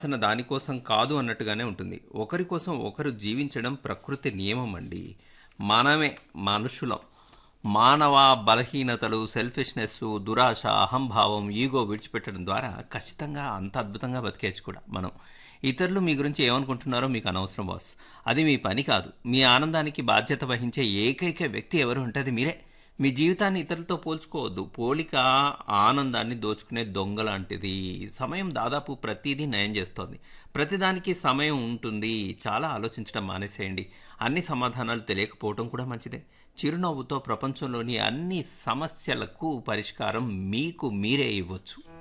అసలు దానికోసం కాదు అన్నట్టుగానే ఉంటుంది ఒకరి కోసం ఒకరు జీవించడం ప్రకృతి నియమం అండి మనమే మనుషులం మానవ బలహీనతలు సెల్ఫిష్నెస్ దురాశ అహంభావం ఈగో విడిచిపెట్టడం ద్వారా ఖచ్చితంగా అంత అద్భుతంగా బతికేయచ్చు కూడా మనం ఇతరులు మీ గురించి ఏమనుకుంటున్నారో మీకు అనవసరం బాస్ అది మీ పని కాదు మీ ఆనందానికి బాధ్యత వహించే ఏకైక వ్యక్తి ఎవరు ఉంటే అది మీరే మీ జీవితాన్ని ఇతరులతో పోల్చుకోవద్దు పోలిక ఆనందాన్ని దోచుకునే దొంగ లాంటిది సమయం దాదాపు ప్రతిదీ నయం చేస్తోంది ప్రతిదానికి సమయం ఉంటుంది చాలా ఆలోచించడం మానేసేయండి అన్ని సమాధానాలు తెలియకపోవడం కూడా మంచిదే చిరునవ్వుతో ప్రపంచంలోని అన్ని సమస్యలకు పరిష్కారం మీకు మీరే ఇవ్వచ్చు